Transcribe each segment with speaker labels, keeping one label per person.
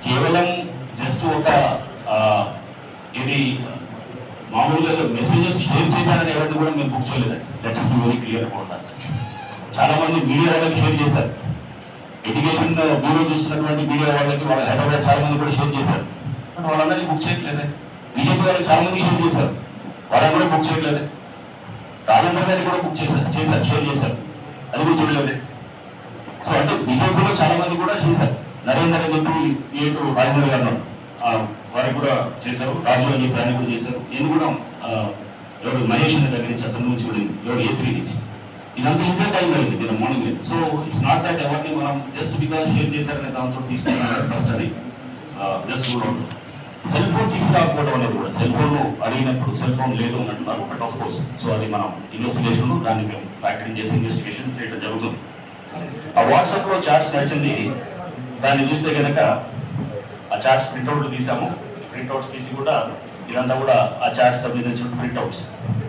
Speaker 1: కేవలం జస్ట్ ఒక ఆ, ఇది మామూలుగా మెసేజెస్ షేర్ చేశారని ఎవరిని కూడా మేము బుక్ చేయలేదండి that is very clear about that చాలా మంది మీడియా వాళ్ళకి షేర్ చేశారు ఎడ్యుకేషన్ బ్యూరో చూస్తున్నటువంటి మీడియా వాళ్ళకి వాళ్ళ హైదరాబాద్ చాలా మంది కూడా షేర్ చేశారు బట్ వాళ్ళందరినీ బుక్ చేయట్లేదే బీజేపీ వాళ్ళకి చాలా మంది షేర్ చేశారు వాళ్ళని కూడా బుక్ చేయట్లేదే రాజేంద్ర గారిని కూడా బుక్ చేశారు చేశారు షేర్ చేశారు అది కూడా చేయలేదే సో అంటే బీజేపీలో చాలా మంది కూడా చేశారు నరేందర్ అని చెప్పి ఏటు రాజేంద్ర గారు ఉన్నారు. ఆ, వారికి కూడా చేశారు రాజు అని చెప్పి ఆయన కూడా చేశారు నేను కూడా ఆ, ఎవరు మహేష్ అనే దగ్గర నుంచి అతని నుంచి కూడా ఎవరు ఏ త్రీ నుంచి ఇదంతా ఇంతే టైం అయింది నేను morning so it's not that ఎవరిని మనం జస్ట్ బికాస్ షేర్ చేశారనే దాంతో తీసుకున్నాం ఫస్ట్ అది జస్ట్ సెల్ ఫోన్ తీసుకురాకపోవడం అనేది కూడా సెల్ ఫోన్ అడిగినప్పుడు సెల్ ఫోన్ లేదు అని అంటున్నారు బట్ ఆఫ్ కోర్స్ సో అది మనం ఇన్వెస్టిగేషన్ దాన్ని మేము ఫ్యాక్టరింగ్ చేసి ఇన్వెస్టిగేషన్ చేయడం జరుగుతుంది ఆ వాట్సాప్ లో చాట్స్ నడిచింది దాన్ని చూస్తే కనుక ఆ చాట్స్ ప్రింట్అవుట్లు తీసాము ప్రింట్అవుట్స్ తీసి కూడా ఇదంతా కూడా ఆ చాట్స్ సంబంధించిన ప్రింట్అవుట్స్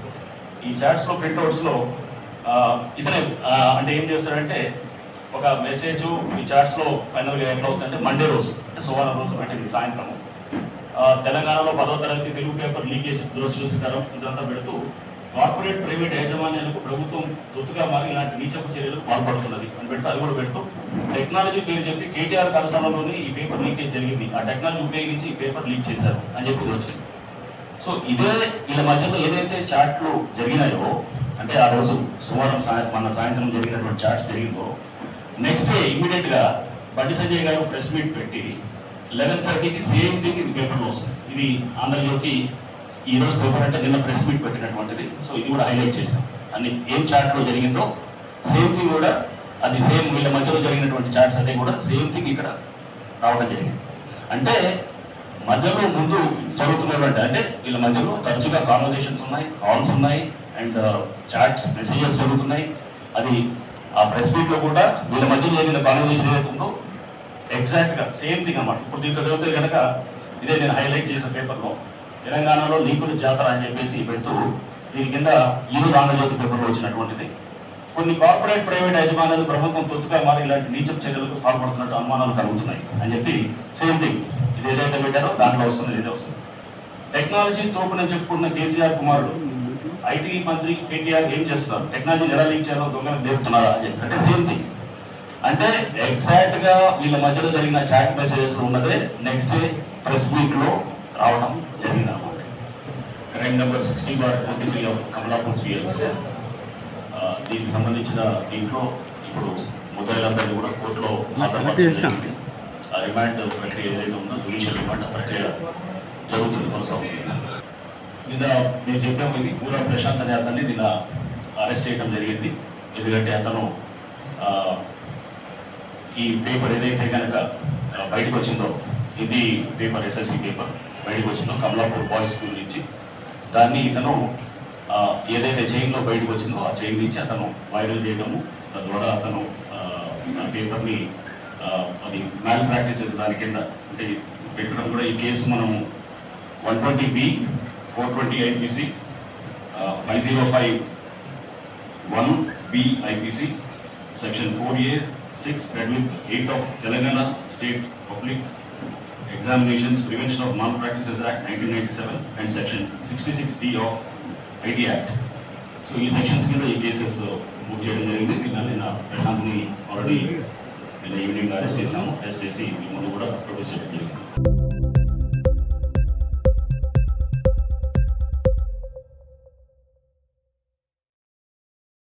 Speaker 1: ఈ చాట్స్ లో ప్రింట్అవుట్స్ లో ఆ, ఇతనే ఆ, అంటే ఏం చేస్తాడంటే ఒక మెసేజ్ ఈ చాట్స్ లో ఫైనల్ గా ఎట్లా వస్తుందంటే మండే రోజు అంటే సోమవారం రోజు పెట్టింది సాయంత్రం ఆ, తెలంగాణలో పదో తరగతి తెలుగు పేపర్ లీకేజ్ దురదృష్టకరం ఇదంతా పెడుతూ కార్పొరేట్ ప్రైవేట్ యాజమాన్యాలకు ప్రభుత్వం తొత్తుగా మారి ఇలాంటి నీచపు చర్యలకు పాల్పడుతున్నది అని పెడుతూ అది కూడా పెడుతూ టెక్నాలజీ పేరు చెప్పి కేటీఆర్ కళాశాలలోనే ఈ పేపర్ లీకేజ్ జరిగింది ఆ టెక్నాలజీ ఉపయోగించి ఈ పేపర్ లీక్ చేశారు అని చెప్పి వచ్చింది సో ఇదే వీళ్ళ మధ్యలో ఏదైతే చాట్లు జరిగినాయో అంటే ఆ రోజు సోమవారం సాయం మన సాయంత్రం జరిగినటువంటి చాట్స్ జరిగిందో నెక్స్ట్ డే ఇమీడియట్ గా బండి సంజయ్ గారు ప్రెస్ మీట్ పెట్టి లెవెన్ థర్టీకి సేమ్ థింగ్ ఇది పేపర్లో వస్తుంది ఇది ఆంధ్రజ్యోతి ఈ రోజు పేపర్ అంటే నిన్న ప్రెస్ మీట్ పెట్టినటువంటిది సో ఇది కూడా హైలైట్ చేశాం అన్ని ఏం చాట్ లో జరిగిందో సేమ్ థింగ్ కూడా అది సేమ్ వీళ్ళ మధ్యలో జరిగినటువంటి చాట్స్ అదే కూడా సేమ్ థింగ్ ఇక్కడ రావడం జరిగింది అంటే మధ్యలో ముందు జరుగుతున్నటువంటి అంటే వీళ్ళ మధ్యలో తరచుగా కాన్వర్జేషన్స్ ఉన్నాయి కాల్స్ ఉన్నాయి అండ్ చాట్స్ మెసేజెస్ జరుగుతున్నాయి అది ఆ ప్రెస్ మీట్ లో కూడా వీళ్ళ మధ్య జరిగిన కాన్వర్జేషన్ ఏదైతే ఉందో ఎగ్జాక్ట్ గా సేమ్ థింగ్ అన్నమాట ఇప్పుడు దీంట్లో చదివితే కనుక ఇదే నేను హైలైట్ చేసిన పేపర్లో తెలంగాణలో లీకుల జాతర అని చెప్పేసి పెడుతూ దీని కింద ఈరోజు ఆంధ్రజ్యోతి పేపర్లో వచ్చినటువంటిది కొన్ని కార్పొరేట్ ప్రైవేట్ యజమానులు ప్రభుత్వం తొత్తుగా మారి ఇలాంటి నీచం చర్యలకు పాల్పడుతున్నట్టు అనుమానాలు కలుగుతున్నాయి అని చెప్పి సేమ్ థింగ్ ఇది ఏదైతే పెట్టారో దాంట్లో వస్తుంది ఇదే వస్తుంది టెక్నాలజీ తోపునని చెప్పుకున్న కేసీఆర్ కుమారుడు ఐటీ మంత్రి కేటీఆర్ ఏం చేస్తున్నారు టెక్నాలజీని ఎలా లీక్ చేయాలో దొంగలు నేర్పుతున్నారా అని చెప్పి అంటే సేమ్ థింగ్ అంటే ఎగ్జాక్ట్ గా వీళ్ళ మధ్యలో జరిగిన చాట్ మెసేజెస్ ఉన్నదే నెక్స్ట్ డే ప్రెస్ మీట్ లో రావడం జరిగింది అన్నమాట crime number sixty bar twenty three of Kamalapur PS దీనికి సంబంధించిన దీంట్లో ఇప్పుడు ముద్దాయిలందరినీ కూడా కోర్టులో హాజరుపరచడం జరిగింది. ఆ రిమాండ్ ప్రక్రియ ఏదైతే ఉందో జుడిషియల్ రిమాండ్ ఆ ప్రక్రియ జరుగుతుంది కొనసాగుతుంది నిన్న నేను చెప్పాము ఇది పూరా ప్రశాంత్ అనే అతన్ని నిన్న అరెస్ట్ చేయడం జరిగింది ఎందుకంటే అతను ఆ, ఈ పేపర్ ఏదైతే కనుక ఆ, బయటకు వచ్చిందో హిందీ పేపర్ ఎస్ఎస్సి పేపర్ బయటకు వచ్చిందో కమలాపూర్ బాయ్స్ స్కూల్ నుంచి దాన్ని ఇతను ఆ, ఏదైతే చైన్లో బయటకు వచ్చిందో ఆ చైన్ నుంచి అతను వైరల్ చేయడము తద్వారా అతను ఆ, ఆ పేపర్ని ఆ, అది మ్యాల్ ప్రాక్టీసెస్ దాని కింద అంటే పెట్టడం కూడా ఈ కేసు మనము one twenty B four twenty IPC five zero five one B IPC section four A six read with eight of Telangana state public examinations prevention of non practices act nineteen ninety seven and section sixty six D of IT act so ఈ sections కింద ఈ cases book చేయడం జరిగింది నిన్న నిన్న ప్రశాంత్ని already నిన్న evening arrest చేశాము అరెస్ట్ చేసి మీ ముందు కూడా ప్రొడ్యూస్ చేయడం జరిగింది